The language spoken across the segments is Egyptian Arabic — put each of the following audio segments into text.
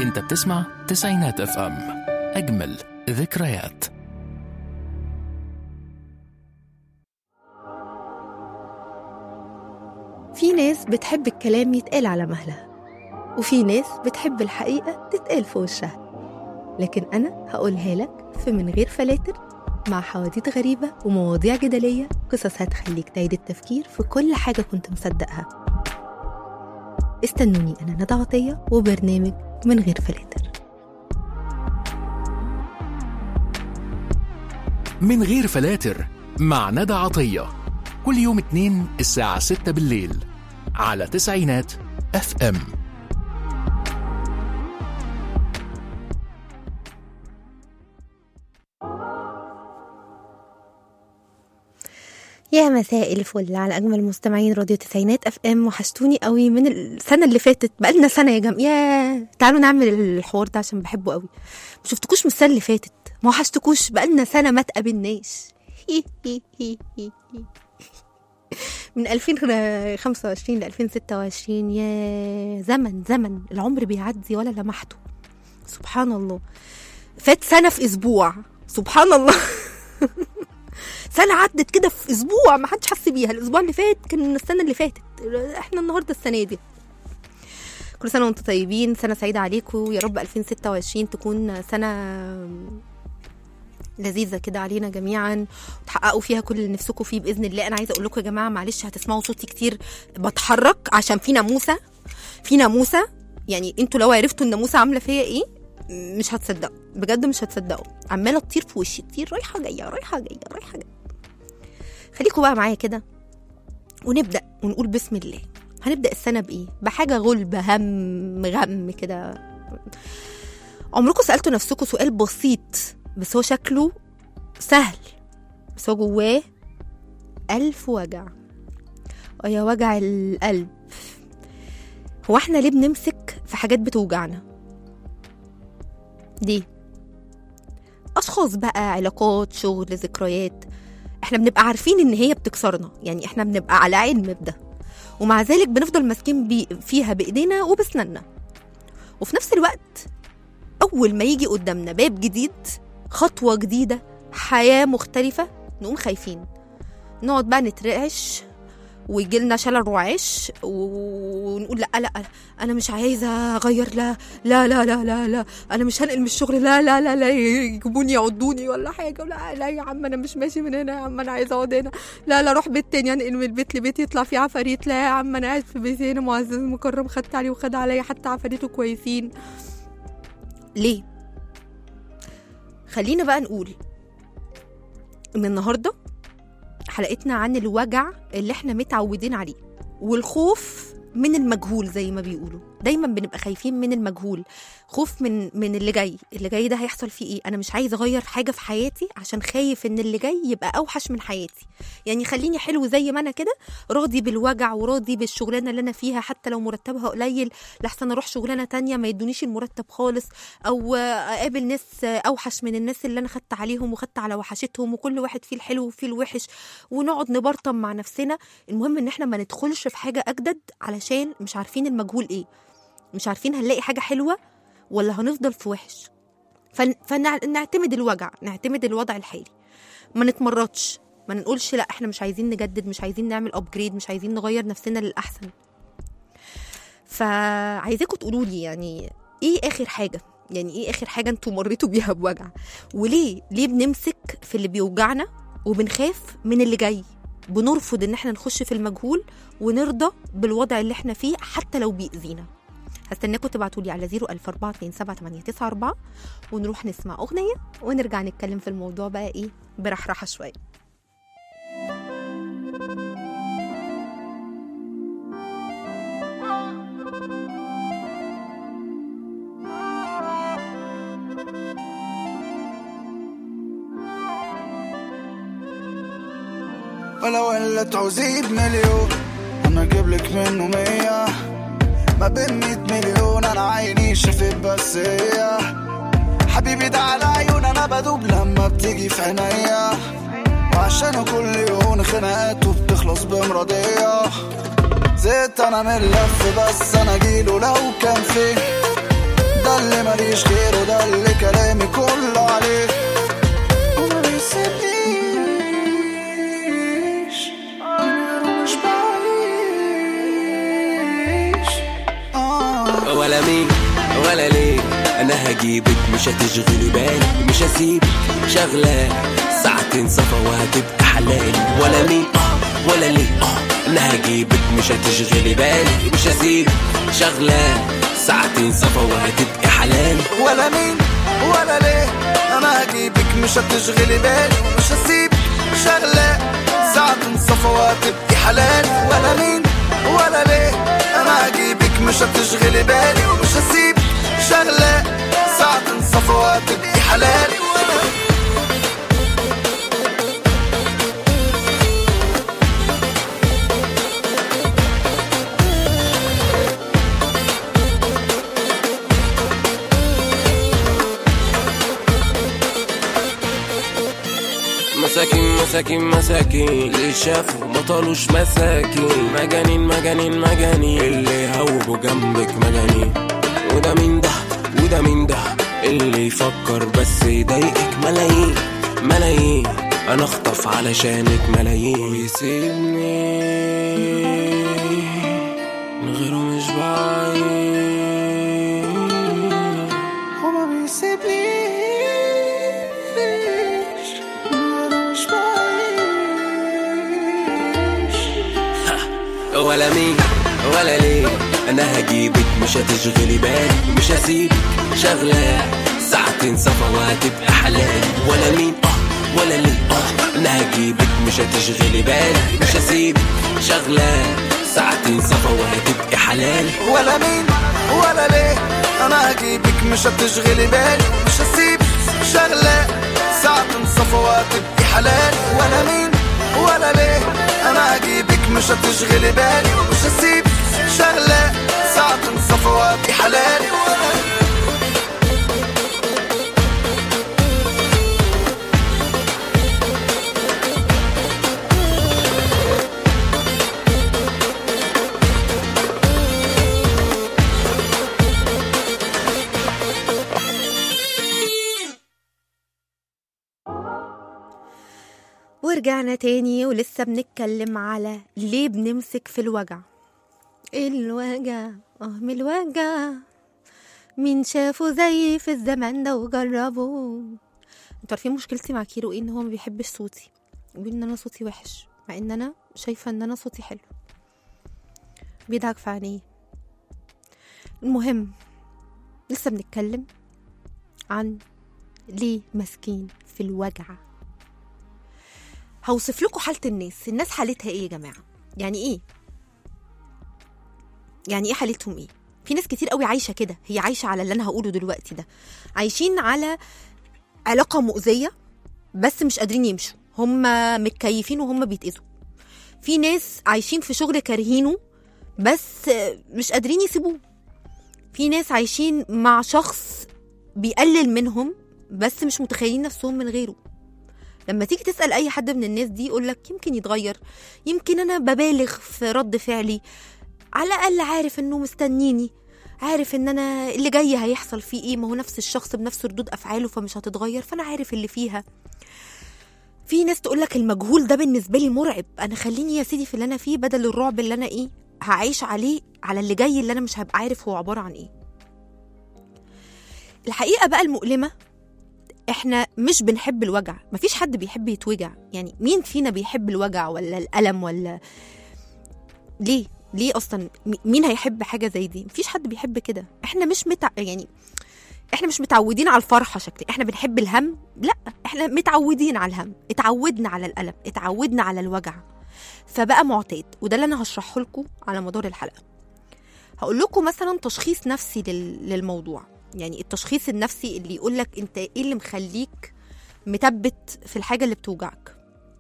انت بتسمع تسعينات اف ام اجمل ذكريات في ناس بتحب الكلام يتقال على مهلها وفي ناس بتحب الحقيقة تتقال في وشها لكن أنا هقولها لك في من غير فلاتر مع حواديت غريبة ومواضيع جدلية قصص هتخليك تعيد التفكير في كل حاجة كنت مصدقها استنوني أنا ندى عطية وبرنامج من غير فلاتر من غير فلاتر مع ندى عطية كل يوم اتنين الساعة ستة بالليل على تسعينات اف ام يا مساء الفل على اجمل مستمعين راديو تسعينات اف ام وحشتوني قوي من السنه اللي فاتت بقالنا سنه يا جماعه يا تعالوا نعمل الحوار ده عشان بحبه قوي ما شفتكوش من السنه اللي فاتت ما وحشتكوش بقالنا سنه ما تقابلناش من 2025 ل 2026 يا زمن زمن العمر بيعدي ولا لمحته سبحان الله فات سنه في اسبوع سبحان الله سنه عدت كده في اسبوع ما حدش حس بيها الاسبوع اللي فات كان السنه اللي فاتت احنا النهارده السنه دي كل سنه وانتم طيبين سنه سعيده عليكم يا رب 2026 تكون سنه لذيذه كده علينا جميعا وتحققوا فيها كل اللي نفسكم فيه باذن الله انا عايزه اقول لكم يا جماعه معلش هتسمعوا صوتي كتير بتحرك عشان في ناموسه في ناموسه يعني انتوا لو عرفتوا الناموسه عامله فيا ايه مش هتصدقوا بجد مش هتصدقوا عماله تطير في وشي تطير رايحه جايه رايحه جايه رايحه جايه خليكم بقى معايا كده ونبدا ونقول بسم الله هنبدا السنه بايه بحاجه غلب هم غم كده عمركم سالتوا نفسكم سؤال بسيط بس هو شكله سهل بس هو جواه ألف وجع ويا وجع القلب هو احنا ليه بنمسك في حاجات بتوجعنا ليه اشخاص بقى علاقات شغل ذكريات احنا بنبقى عارفين ان هي بتكسرنا يعني احنا بنبقى على علم بده ومع ذلك بنفضل ماسكين بي فيها بايدينا وبسناننا وفي نفس الوقت اول ما يجي قدامنا باب جديد خطوه جديده حياه مختلفه نقوم خايفين نقعد بقى نترعش ويجي لنا شلل رعاش ونقول لا لا انا مش عايزه اغير لا لا لا لا لا لا انا مش هنقل من الشغل لا لا لا لا يجيبوني يعضوني ولا حاجه لا لا يا عم انا مش ماشي من هنا يا عم انا عايزه اقعد هنا لا لا اروح بيت تاني انقل من البيت لبيت يطلع فيه عفاريت لا يا عم انا قاعد في بيتي هنا معزز مكرم خدت عليه وخد عليا حتى عفاريته كويسين ليه خلينا بقى نقول ان النهارده حلقتنا عن الوجع اللي احنا متعودين عليه والخوف من المجهول زي ما بيقولوا دايما بنبقى خايفين من المجهول خوف من من اللي جاي اللي جاي ده هيحصل فيه ايه انا مش عايز اغير حاجه في حياتي عشان خايف ان اللي جاي يبقى اوحش من حياتي يعني خليني حلو زي ما انا كده راضي بالوجع وراضي بالشغلانه اللي انا فيها حتى لو مرتبها قليل لحسن اروح شغلانه تانية ما يدونيش المرتب خالص او اقابل ناس اوحش من الناس اللي انا خدت عليهم وخدت على وحشتهم وكل واحد فيه الحلو وفيه الوحش ونقعد نبرطم مع نفسنا المهم ان احنا ما ندخلش في حاجه اجدد علشان مش عارفين المجهول ايه مش عارفين هنلاقي حاجه حلوه ولا هنفضل في وحش فنعتمد الوجع نعتمد الوضع الحالي ما نتمردش ما نقولش لا احنا مش عايزين نجدد مش عايزين نعمل ابجريد مش عايزين نغير نفسنا للاحسن فعايزاكم تقولوا لي يعني ايه اخر حاجه يعني ايه اخر حاجه انتوا مريتوا بيها بوجع وليه ليه بنمسك في اللي بيوجعنا وبنخاف من اللي جاي بنرفض ان احنا نخش في المجهول ونرضى بالوضع اللي احنا فيه حتى لو بيأذينا هستناكم تبعتوا لي على 004278994 ونروح نسمع اغنيه ونرجع نتكلم في الموضوع بقى ايه برحرحه شويه ولو اللي تعوزيه بمليون انا اجيب لك منه مية ما بين مية مليون انا عيني شفت بس هي حبيبي ده على عيون انا بدوب لما بتيجي في عينيا وعشان كل يوم خناقات وبتخلص بمرضية زهقت انا من اللف بس انا جيله لو كان فين ده ده اللي ماليش غيره ده اللي كلامي كله عليه وما بيسيبنيش أنا مش بعيش آه ولا مين ولا ليه انا هجيبك مش هتشغلي بالي مش هسيبك شغلة ساعتين صفا وهتبقى حلال ولا مين اه ولا ليه اه انا هجيبك مش هتشغلي بالي مش هسيبك شغلة ساعتين صفا وهتبقى حلال ولا مين ولا ليه انا هجيبك مش هتشغلي بالي ومش هسيبك شغلة ساعة تنصفى وهتبقي حلال ولا مين ولا ليه انا هجيبك مش هتشغلي بالي ومش هسيبك شغلة ساعة تنصفى وهتبقي حلال مساكين مساكين مساكين اللي شافوا ما طالوش مساكين مجانين مجانين مجانين اللي هوبوا جنبك مجانين وده مين ده وده مين ده اللي يفكر بس يضايقك ملايين ملايين انا اخطف علشانك ملايين ويسيبني من غيره مش بعيد وما بيسيبنيش انا مش بعيش ولا مين ولا ليه انا هجيبك مش هتشغلي بالي مش هسيبك شغلة ساعتين صفا وهتبقى حلال ولا مين اه ولا ليه اه انا هجيبك مش هتشغلي بالي مش هسيبك شغلة ساعتين صفا وهتبقى حلال ولا مين ولا ليه انا هجيبك مش هتشغلي بالي مش هسيبك شغلة ساعة تنصفى وهتبقي حلال ولا مين ولا ليه انا هجيبك مش هتشغلي بالي ومش هسيبك شغلة ساعة تنصفى وهتبقي حلال ورجعنا تاني ولسه بنتكلم على ليه بنمسك في الوجع الوجع اه من الوجع مين شافه زيي في الزمان ده وجربه انتوا عارفين مشكلتي مع كيرو ايه ان هو ما بيحبش صوتي بيقول ان انا صوتي وحش مع ان انا شايفه ان انا صوتي حلو بيضحك في عينيه المهم لسه بنتكلم عن ليه ماسكين في الوجع هوصف لكم حالة الناس الناس حالتها ايه يا جماعة يعني ايه يعني ايه حالتهم ايه في ناس كتير قوي عايشة كده هي عايشة على اللي انا هقوله دلوقتي ده عايشين على علاقة مؤذية بس مش قادرين يمشوا هم متكيفين وهم بيتأذوا في ناس عايشين في شغل كارهينه بس مش قادرين يسيبوه في ناس عايشين مع شخص بيقلل منهم بس مش متخيلين نفسهم من غيره لما تيجي تسأل أي حد من الناس دي يقولك يمكن يتغير يمكن أنا ببالغ في رد فعلي على الأقل عارف إنه مستنيني عارف إن أنا اللي جاي هيحصل فيه إيه ما هو نفس الشخص بنفس ردود أفعاله فمش هتتغير فأنا عارف اللي فيها في ناس تقولك المجهول ده بالنسبة لي مرعب أنا خليني يا سيدي في اللي أنا فيه بدل الرعب اللي أنا إيه هعيش عليه على اللي جاي اللي أنا مش هبقى عارف هو عبارة عن إيه الحقيقة بقى المؤلمة احنا مش بنحب الوجع مفيش حد بيحب يتوجع يعني مين فينا بيحب الوجع ولا الألم ولا ليه ليه اصلا م- مين هيحب حاجه زي دي مفيش حد بيحب كده احنا مش متع... يعني احنا مش متعودين على الفرحه شكلي احنا بنحب الهم لا احنا متعودين على الهم اتعودنا على الالم اتعودنا على الوجع فبقى معتاد وده اللي انا هشرحه لكم على مدار الحلقه هقول لكم مثلا تشخيص نفسي لل... للموضوع يعني التشخيص النفسي اللي يقول لك انت ايه اللي مخليك مثبت في الحاجه اللي بتوجعك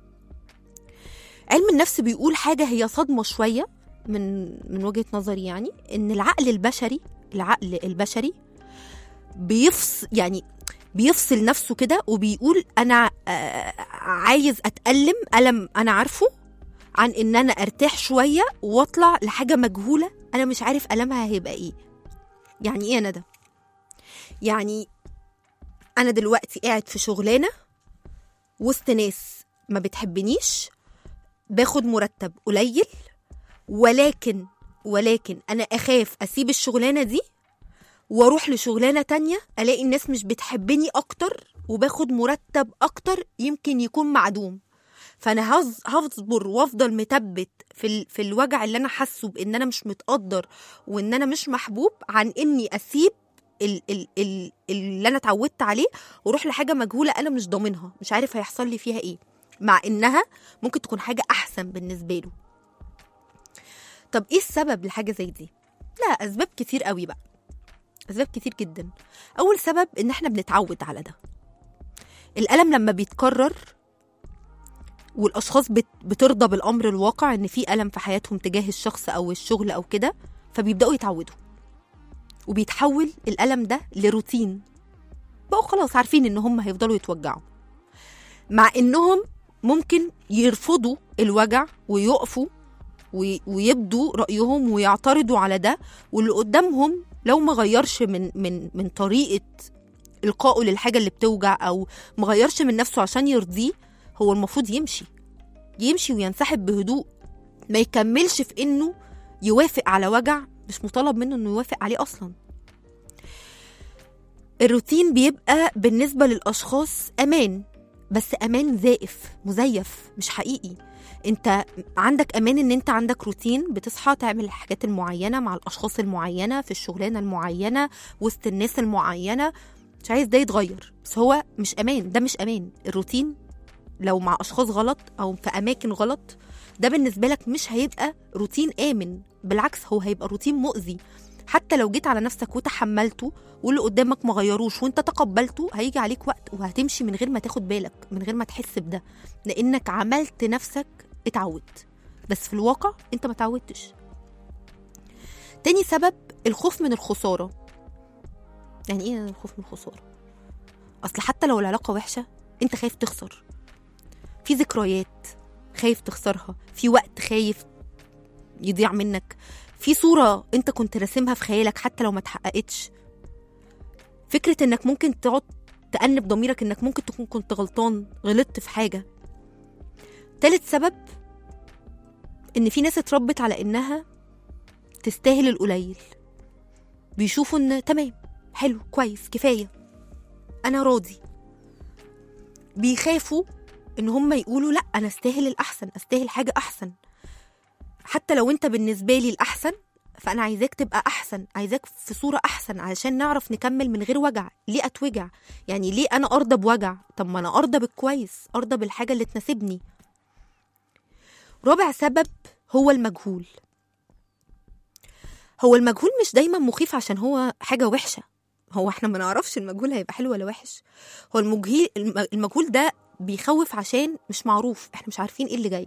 علم النفس بيقول حاجه هي صدمه شويه من من وجهه نظري يعني ان العقل البشري العقل البشري بيفصل يعني بيفصل نفسه كده وبيقول انا آه، عايز اتألم ألم انا عارفه عن ان انا ارتاح شويه واطلع لحاجه مجهوله انا مش عارف ألمها هيبقى ايه يعني ايه يا ندى يعني انا دلوقتي قاعد في شغلانه وسط ناس ما بتحبنيش باخد مرتب قليل ولكن ولكن انا اخاف اسيب الشغلانه دي واروح لشغلانه تانية الاقي الناس مش بتحبني اكتر وباخد مرتب اكتر يمكن يكون معدوم فانا هز- هصبر وافضل متبت في ال... في الوجع اللي انا حاسه بان انا مش متقدر وان انا مش محبوب عن اني اسيب ال... ال... ال... اللي انا اتعودت عليه واروح لحاجه مجهوله انا مش ضامنها مش عارف هيحصل لي فيها ايه مع انها ممكن تكون حاجه احسن بالنسبه له طب ايه السبب لحاجه زي دي لا اسباب كتير قوي بقى اسباب كتير جدا اول سبب ان احنا بنتعود على ده الالم لما بيتكرر والاشخاص بت- بترضى بالامر الواقع ان في الم في حياتهم تجاه الشخص او الشغل او كده فبيبداوا يتعودوا وبيتحول الالم ده لروتين بقوا خلاص عارفين ان هم هيفضلوا يتوجعوا مع انهم ممكن يرفضوا الوجع ويقفوا وي- ويبدوا رايهم ويعترضوا على ده واللي قدامهم لو ما غيرش من من من طريقه القائه للحاجه اللي بتوجع او ما غيرش من نفسه عشان يرضيه هو المفروض يمشي يمشي وينسحب بهدوء ما يكملش في انه يوافق على وجع مش مطالب منه انه يوافق عليه اصلا الروتين بيبقى بالنسبه للاشخاص امان بس امان زائف مزيف مش حقيقي انت عندك امان ان انت عندك روتين بتصحى تعمل الحاجات المعينه مع الاشخاص المعينه في الشغلانه المعينه وسط الناس المعينه مش عايز ده يتغير بس هو مش امان ده مش امان الروتين لو مع اشخاص غلط او في اماكن غلط ده بالنسبه لك مش هيبقى روتين امن بالعكس هو هيبقى روتين مؤذي حتى لو جيت على نفسك وتحملته واللي قدامك ما غيروش وانت تقبلته هيجي عليك وقت وهتمشي من غير ما تاخد بالك من غير ما تحس بده لانك عملت نفسك اتعودت بس في الواقع انت ما اتعودتش تاني سبب الخوف من الخساره يعني ايه الخوف من الخساره اصل حتى لو العلاقه وحشه انت خايف تخسر في ذكريات خايف تخسرها في وقت خايف يضيع منك في صورة انت كنت راسمها في خيالك حتى لو ما اتحققتش فكرة انك ممكن تقعد تأنب ضميرك انك ممكن تكون كنت غلطان غلطت في حاجة تالت سبب ان في ناس اتربت على انها تستاهل القليل بيشوفوا ان تمام حلو كويس كفاية انا راضي بيخافوا ان هم يقولوا لا انا استاهل الاحسن استاهل حاجه احسن حتى لو انت بالنسبه لي الاحسن فانا عايزاك تبقى احسن عايزاك في صوره احسن علشان نعرف نكمل من غير وجع ليه اتوجع يعني ليه انا ارضى بوجع طب ما انا ارضى بالكويس ارضى بالحاجه اللي تناسبني رابع سبب هو المجهول هو المجهول مش دايما مخيف عشان هو حاجه وحشه هو احنا ما نعرفش المجهول هيبقى حلو ولا وحش هو المجهول المجهول ده بيخوف عشان مش معروف احنا مش عارفين ايه اللي جاي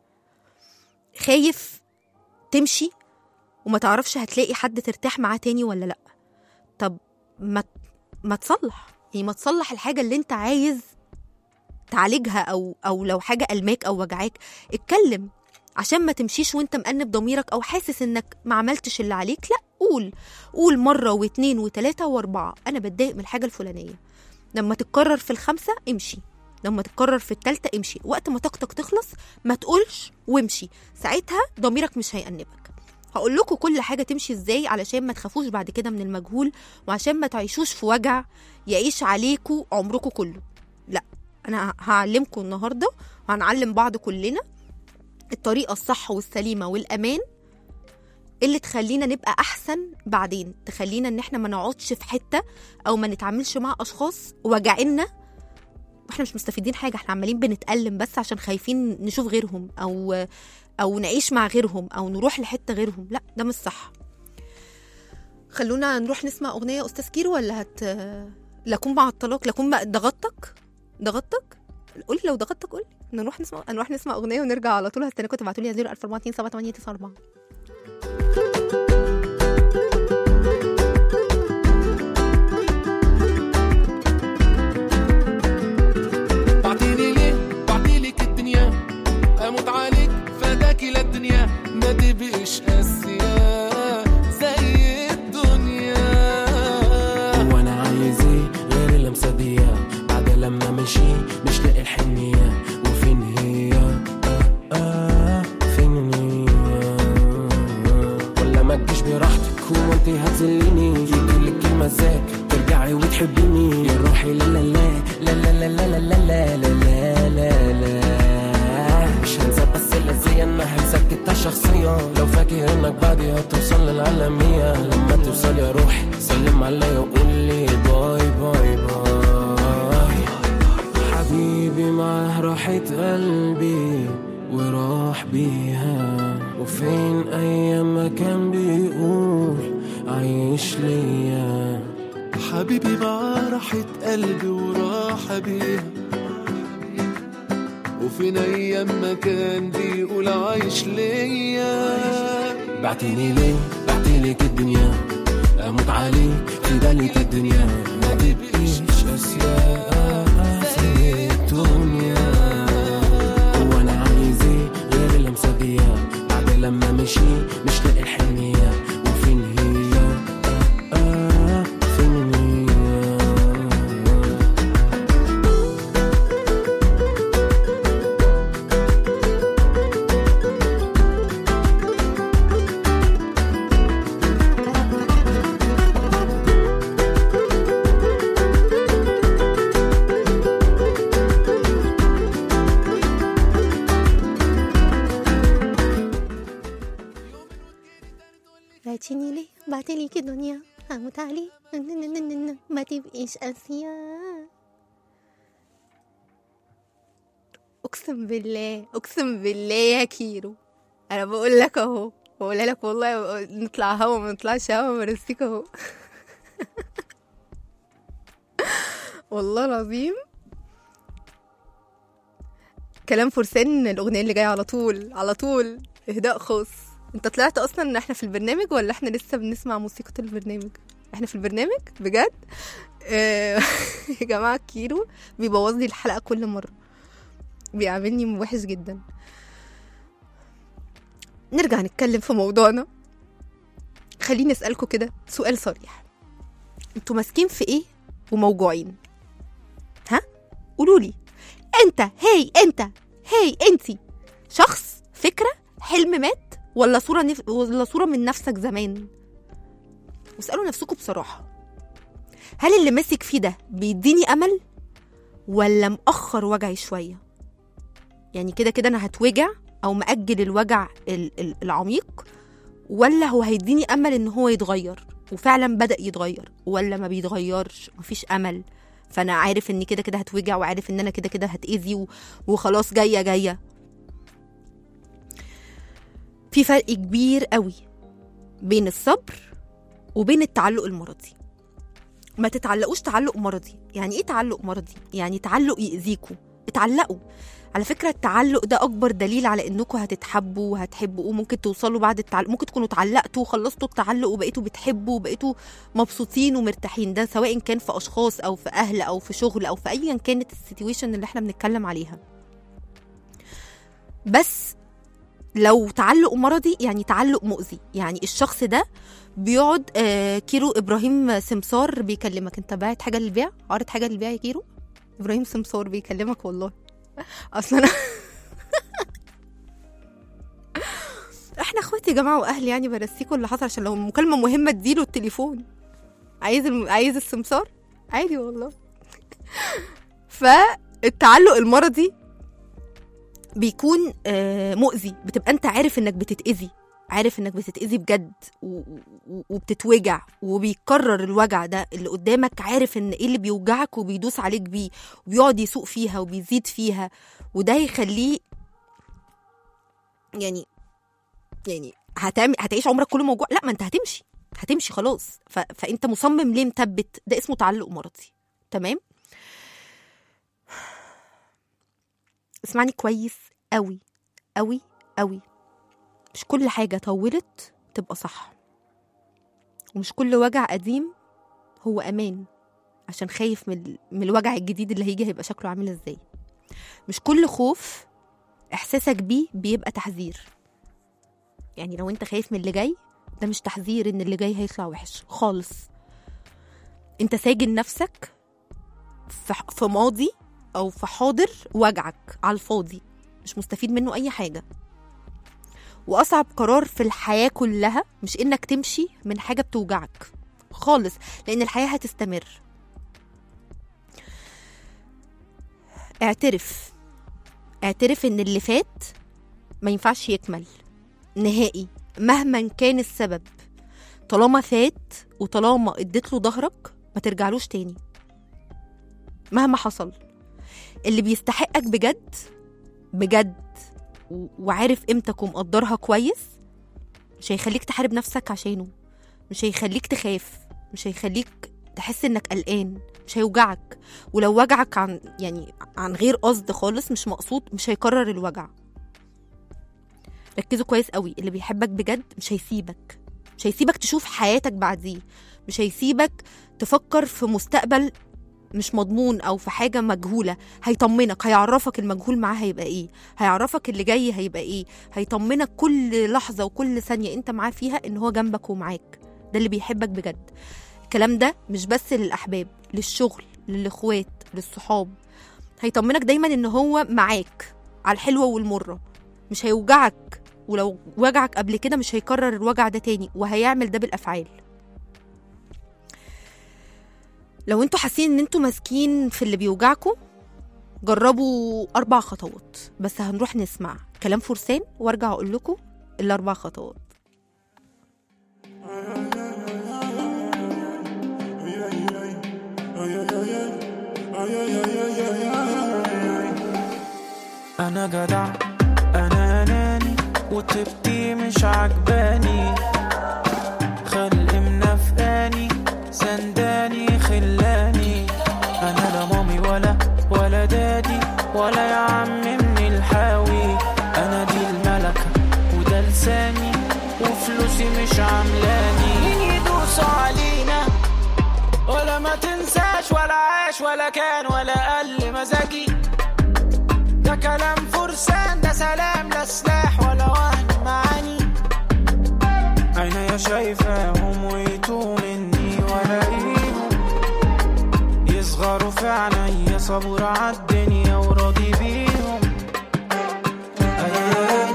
خايف تمشي وما تعرفش هتلاقي حد ترتاح معاه تاني ولا لا طب ما ما تصلح يعني ما تصلح الحاجة اللي انت عايز تعالجها او او لو حاجة ألماك او وجعاك اتكلم عشان ما تمشيش وانت مأنب ضميرك او حاسس انك ما عملتش اللي عليك لا قول قول مرة واتنين وتلاتة واربعة انا بتضايق من الحاجة الفلانية لما تتكرر في الخمسة امشي لما تتكرر في التالتة امشي وقت ما طاقتك تخلص ما تقولش وامشي ساعتها ضميرك مش هيأنبك هقول لكم كل حاجة تمشي ازاي علشان ما تخافوش بعد كده من المجهول وعشان ما تعيشوش في وجع يعيش عليكم عمركم كله لا انا هعلمكم النهارده وهنعلم بعض كلنا الطريقة الصح والسليمة والأمان اللي تخلينا نبقى أحسن بعدين تخلينا إن إحنا ما نقعدش في حتة أو ما نتعاملش مع أشخاص وجعنا واحنا مش مستفيدين حاجه احنا عمالين بنتألم بس عشان خايفين نشوف غيرهم او او نعيش مع غيرهم او نروح لحته غيرهم لا ده مش صح خلونا نروح نسمع اغنيه يا استاذ كيرو ولا هت لكون مع الطلاق لكون بقى ضغطتك ضغطتك قولي لو ضغطتك قولي نروح نسمع نروح نسمع اغنيه ونرجع على طول هستناكم تبعتوا لي 0 بعتيلي ليه بعتيلك الدنيا اموت عليك فداكي للدنيا ما تبقيش قاسية زي الدنيا وانا غلطتي هتذلني يجيلك المزاج ترجعي وتحبيني يا روحي لا لا لا لا لا لا لا لا لا لا لا لا مش هنسى بس الأذية أنا هنسكتها شخصيا لو فاكر إنك بعدي هتوصل للعالمية لما توصل يا روحي سلم عليا وقول لي باي باي باي حبيبي معاه راحة قلبي وراح بيها وفين أيام ما كان بيقول عيش ليا حبيبي معاه راحة قلبي وراحة بيها وفين أيام ما كان بيقول عايش ليا بعتيني ليه بعتلك الدنيا اموت عليك في بالك الدنيا ما تبقيش اشياء في الدنيا هو انا عايز ايه غير اللمسه دي بعد لما مشي مش لاقي الحنيه وفين هي آه آه فين هي بعتيني ليه بعتلي كده دنيا هموت عليه ما تبقيش قاسية اقسم بالله اقسم بالله يا كيرو انا بقول لك اهو بقول لك والله نطلع هوا ما نطلعش هوا برسيك اهو والله العظيم كلام فرسان الاغنيه اللي جايه على طول على طول اهداء خاص انت طلعت اصلا ان احنا في البرنامج ولا احنا لسه بنسمع موسيقى البرنامج احنا في البرنامج بجد آه، يا جماعه كيرو بيبوظ لي الحلقه كل مره بيعاملني وحش جدا نرجع نتكلم في موضوعنا خليني اسالكم كده سؤال صريح انتوا ماسكين في ايه وموجوعين ها قولوا لي انت هي انت هي انتي شخص فكره حلم مات ولا صوره نف... ولا صوره من نفسك زمان واسالوا نفسكم بصراحه هل اللي ماسك فيه ده بيديني امل ولا مأخر وجعي شويه يعني كده كده انا هتوجع او مأجل الوجع ال- ال- العميق ولا هو هيديني امل ان هو يتغير وفعلا بدأ يتغير ولا ما بيتغيرش مفيش امل فانا عارف ان كده كده هتوجع وعارف ان انا كده كده هتأذي و- وخلاص جايه جايه في فرق كبير قوي بين الصبر وبين التعلق المرضي ما تتعلقوش تعلق مرضي يعني ايه تعلق مرضي يعني تعلق يأذيكوا اتعلقوا على فكرة التعلق ده أكبر دليل على إنكم هتتحبوا وهتحبوا وممكن توصلوا بعد التعلق ممكن تكونوا اتعلقتوا وخلصتوا التعلق وبقيتوا بتحبوا وبقيتوا مبسوطين ومرتاحين ده سواء كان في أشخاص أو في أهل أو في شغل أو في أيا كانت السيتويشن اللي احنا بنتكلم عليها بس لو تعلق مرضي يعني تعلق مؤذي يعني الشخص ده بيقعد آه كيرو ابراهيم سمسار بيكلمك انت باعت حاجه للبيع عارض حاجه للبيع يا كيرو ابراهيم سمسار بيكلمك والله اصلا انا احنا اخواتي يا جماعه واهلي يعني برسيكوا اللي حصل عشان لو المكالمه مهمه اديله التليفون عايز الم... عايز السمسار عادي والله فالتعلق المرضي بيكون آه، مؤذي بتبقى انت عارف انك بتتاذي عارف انك بتتاذي بجد و- و- وبتتوجع وبيكرر الوجع ده اللي قدامك عارف ان ايه اللي بيوجعك وبيدوس عليك بيه وبيقعد يسوق فيها وبيزيد فيها وده يخليه يعني يعني هتعمل هتعيش عمرك كله موجوع لا ما انت هتمشي هتمشي خلاص ف... فانت مصمم ليه مثبت ده اسمه تعلق مرضي تمام اسمعني كويس قوي قوي قوي مش كل حاجة طولت تبقى صح ومش كل وجع قديم هو أمان عشان خايف من, ال- من الوجع الجديد اللي هيجي هيبقى شكله عامل ازاي مش كل خوف إحساسك بيه بيبقى تحذير يعني لو انت خايف من اللي جاي ده مش تحذير ان اللي جاي هيطلع وحش خالص انت ساجن نفسك في ح- في ماضي او في حاضر وجعك على الفاضي مش مستفيد منه اي حاجه واصعب قرار في الحياه كلها مش انك تمشي من حاجه بتوجعك خالص لان الحياه هتستمر اعترف اعترف ان اللي فات ما ينفعش يكمل نهائي مهما كان السبب طالما فات وطالما اديت له ظهرك ما ترجعلوش تاني مهما حصل اللي بيستحقك بجد بجد و- وعارف قيمتك ومقدرها كويس مش هيخليك تحارب نفسك عشانه مش هيخليك تخاف مش هيخليك تحس انك قلقان مش هيوجعك ولو وجعك عن يعني عن غير قصد خالص مش مقصود مش هيكرر الوجع ركزوا كويس قوي اللي بيحبك بجد مش هيسيبك مش هيسيبك تشوف حياتك بعديه مش هيسيبك تفكر في مستقبل مش مضمون او في حاجه مجهوله هيطمنك هيعرفك المجهول معاه هيبقى ايه هيعرفك اللي جاي هيبقى ايه هيطمنك كل لحظه وكل ثانيه انت معاه فيها ان هو جنبك ومعاك ده اللي بيحبك بجد الكلام ده مش بس للاحباب للشغل للاخوات للصحاب هيطمنك دايما ان هو معاك على الحلوه والمره مش هيوجعك ولو وجعك قبل كده مش هيكرر الوجع ده تاني وهيعمل ده بالافعال لو انتوا حاسين ان انتوا ماسكين في اللي بيوجعكوا جربوا اربع خطوات بس هنروح نسمع كلام فرسان وارجع اقول لكم الاربع خطوات انا جدع انا اناني وطيبتي مش عجباني خلق منافقاني سنداني خلاني انا لا مامي ولا ولا دادي ولا يا عم من الحاوي انا دي الملكة وده لساني وفلوسي مش عاملاني مين يدوس علينا ولا ما تنساش ولا عاش ولا كان ولا قل مزاجي ده كلام فرسان ده سلام لا سلاح ولا وهم معاني عينيا شايفاهم ويتوه مني ولاقيهم يصغروا في عينيا صبور عالدنيا وراضي بيهم أيام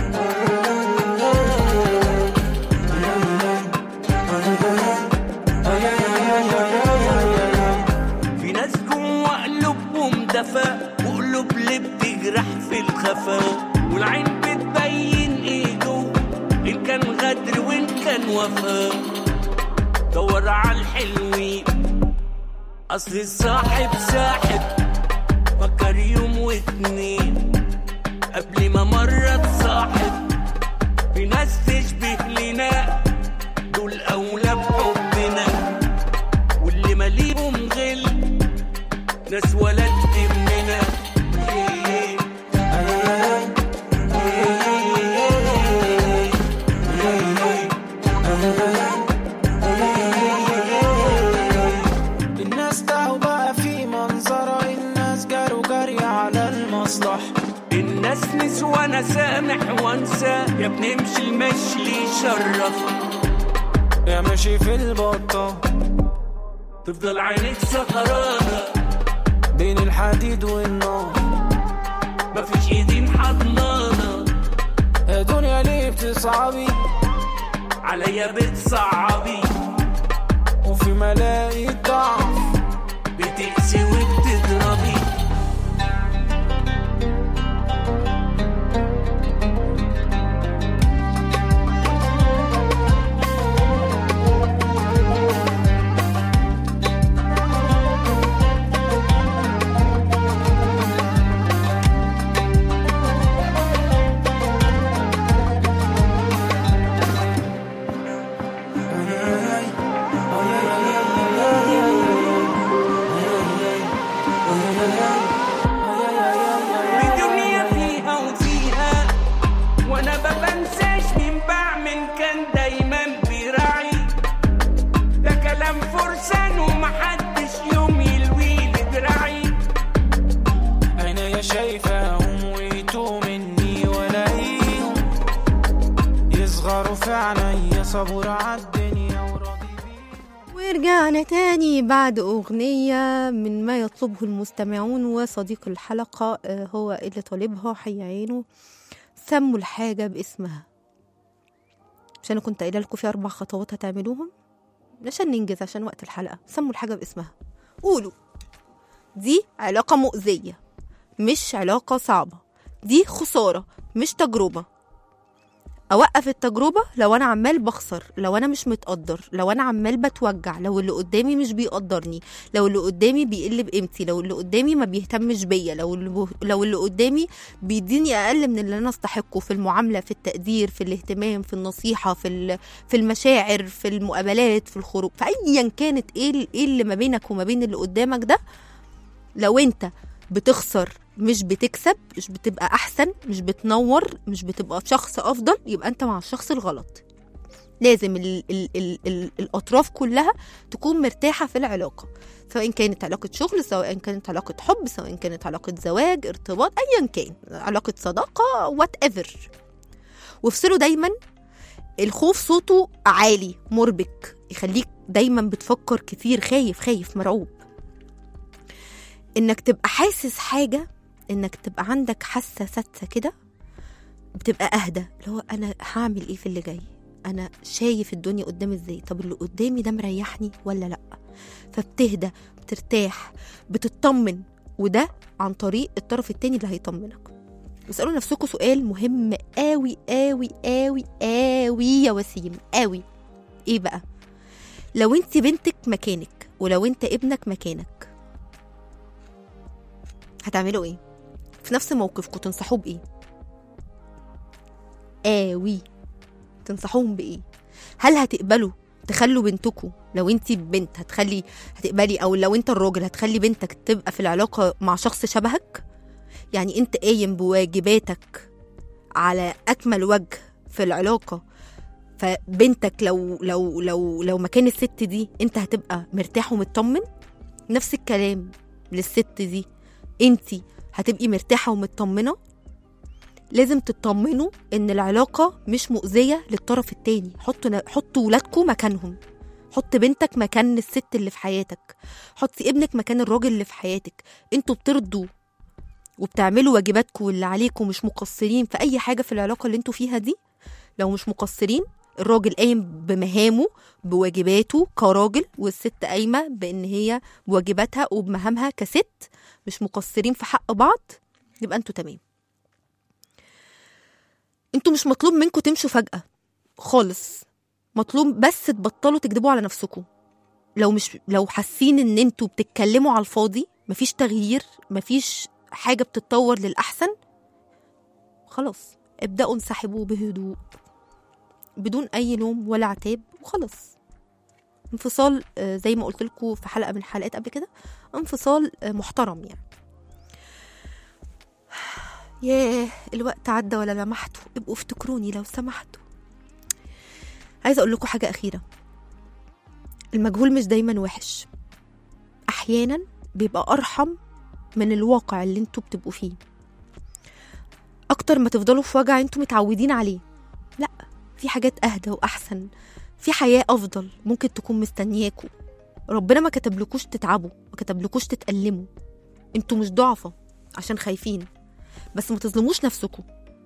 في ناس جوا قلوبهم دفا وقلوب اللي بتجرح في الخفا والعين بتبين ايه جوا ان كان غدر وان كان وفا دور على الحلوين اصل الصاحب ساحب فكر يوم واتنين قبل ما مرة تصاحب في ناس تشبه لنا دول اولى بحبنا واللي ماليهم غل ناس ولد مننا الناس تعوا بقى في منظرة الناس جاروا جري على المصلحة الناس نسوى انا سامح وانسى يا بنمشي المشي اللي يشرفك يا ماشي في البطة تفضل عينيك سهرانة بين الحديد والنار مفيش ايدين حضنانة يا دنيا ليه بتصعبي عليا بتصعبي وفي ملاقي ضعف بتقسي وبتضربي الدنيا فيها وفيها وانا ما بنساش مين بعمل كان دايما بيراعي ده كلام فرسان ومحدش يوم يلوي لي دراعي عينيا شايفاهم ويتوه مني ولاقيهم يصغروا في عينيا صبور عالدنيا وراضي بيهم ورجعنا تاني بعد أغنية من ما يطلبه المستمعون وصديق الحلقة آه، هو اللي طالبها حي عينه سموا الحاجة باسمها عشان انا كنت قايله لكم في اربع خطوات هتعملوهم عشان ننجز عشان وقت الحلقه سموا الحاجه باسمها قولوا دي علاقه مؤذيه مش علاقه صعبه دي خساره مش تجربه اوقف التجربه لو انا عمال بخسر لو انا مش متقدر لو انا عمال بتوجع لو اللي قدامي مش بيقدرني لو اللي قدامي بيقل بقيمتي لو اللي قدامي ما بيهتمش بيا لو اللي لو اللي قدامي بيديني اقل من اللي انا استحقه في المعامله في التقدير في الاهتمام في النصيحه في ال- في المشاعر في المقابلات في الخروج فايا كانت ايه ال- ايه اللي ما بينك وما بين اللي قدامك ده لو انت بتخسر مش بتكسب مش بتبقى احسن مش بتنور مش بتبقى شخص افضل يبقى انت مع الشخص الغلط لازم ال ال ال ال الاطراف كلها تكون مرتاحه في العلاقه سواء كانت علاقه شغل سواء كانت علاقه حب سواء كانت علاقه زواج ارتباط ايا كان علاقه صداقه وات ايفر وافصلوا دايما الخوف صوته عالي مربك يخليك دايما بتفكر كتير خايف خايف مرعوب انك تبقى حاسس حاجه انك تبقى عندك حاسه سادسه كده بتبقى اهدى اللي هو انا هعمل ايه في اللي جاي انا شايف الدنيا قدامي ازاي طب اللي قدامي ده مريحني ولا لا فبتهدى بترتاح بتطمن وده عن طريق الطرف التاني اللي هيطمنك اسألوا نفسكم سؤال مهم قوي قوي قوي قوي يا وسيم قوي ايه بقى لو انت بنتك مكانك ولو انت ابنك مكانك هتعملوا ايه في نفس موقفكم تنصحوه بايه قوي تنصحوهم بايه هل هتقبلوا تخلوا بنتكم لو انت بنت هتخلي هتقبلي او لو انت الراجل هتخلي بنتك تبقى في العلاقه مع شخص شبهك يعني انت قايم بواجباتك على اكمل وجه في العلاقه فبنتك لو لو لو لو مكان الست دي انت هتبقى مرتاح ومطمن نفس الكلام للست دي انت هتبقي مرتاحه ومطمنه لازم تطمنوا ان العلاقه مش مؤذيه للطرف التاني حطوا حطوا ولادكم مكانهم حط بنتك مكان الست اللي في حياتك حطي ابنك مكان الراجل اللي في حياتك انتوا بترضوا وبتعملوا واجباتكم واللي عليكم مش مقصرين في اي حاجه في العلاقه اللي انتوا فيها دي لو مش مقصرين الراجل قايم بمهامه بواجباته كراجل والست قايمه بان هي بواجباتها وبمهامها كست مش مقصرين في حق بعض يبقى انتوا تمام انتوا مش مطلوب منكم تمشوا فجأة خالص مطلوب بس تبطلوا تكذبوا على نفسكم لو مش لو حاسين ان انتوا بتتكلموا على الفاضي مفيش تغيير مفيش حاجة بتتطور للأحسن خلاص ابدأوا انسحبوا بهدوء بدون أي لوم ولا عتاب وخلاص انفصال آه، زي ما قلت لكم في حلقة من الحلقات قبل كده انفصال آه، محترم يعني ياه الوقت عدى ولا لمحته ابقوا افتكروني لو سمحتوا عايزه اقول لكم حاجه اخيره المجهول مش دايما وحش احيانا بيبقى ارحم من الواقع اللي انتوا بتبقوا فيه اكتر ما تفضلوا في وجع انتوا متعودين عليه لا في حاجات اهدى واحسن في حياه افضل ممكن تكون مستنياكوا ربنا ما كتبلكوش تتعبوا ما كتبلكوش تتألموا انتوا مش ضعفة عشان خايفين بس ما تظلموش نفسكم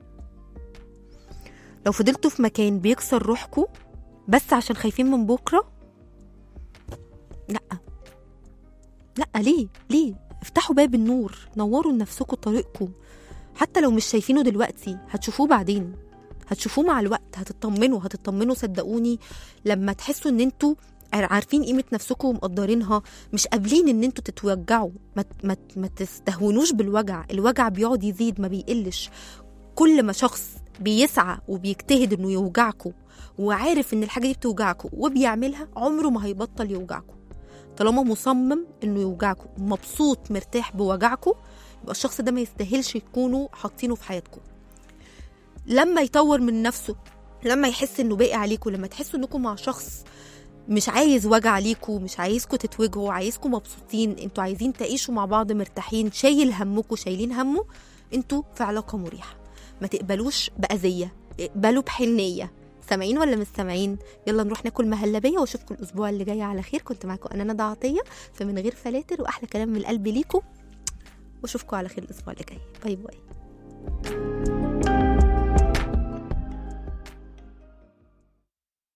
لو فضلتوا في مكان بيكسر روحكم بس عشان خايفين من بكره لا لا ليه ليه افتحوا باب النور نوروا لنفسكم طريقكم حتى لو مش شايفينه دلوقتي هتشوفوه بعدين هتشوفوه مع الوقت هتطمنوا هتطمنوا صدقوني لما تحسوا ان انتوا عارفين قيمة نفسكم ومقدرينها مش قابلين ان انتوا تتوجعوا ما, ما, ما تستهونوش بالوجع الوجع بيقعد يزيد ما بيقلش كل ما شخص بيسعى وبيجتهد انه يوجعكم وعارف ان الحاجة دي بتوجعكم وبيعملها عمره ما هيبطل يوجعكم طالما مصمم انه يوجعكم مبسوط مرتاح بوجعكم يبقى الشخص ده ما يستاهلش تكونوا حاطينه في حياتكم لما يطور من نفسه لما يحس انه باقي عليكم لما تحسوا انكم مع شخص مش عايز وجع ليكوا مش عايزكوا تتوجعوا عايزكوا مبسوطين انتوا عايزين تعيشوا مع بعض مرتاحين شايل همكوا شايلين همه انتوا في علاقة مريحة ما تقبلوش بأذية اقبلوا بحنية سامعين ولا مش سامعين يلا نروح ناكل مهلبية واشوفكم الاسبوع اللي جاي على خير كنت معاكم انا ندى عطية فمن غير فلاتر واحلى كلام من القلب ليكم واشوفكم على خير الاسبوع اللي جاي باي باي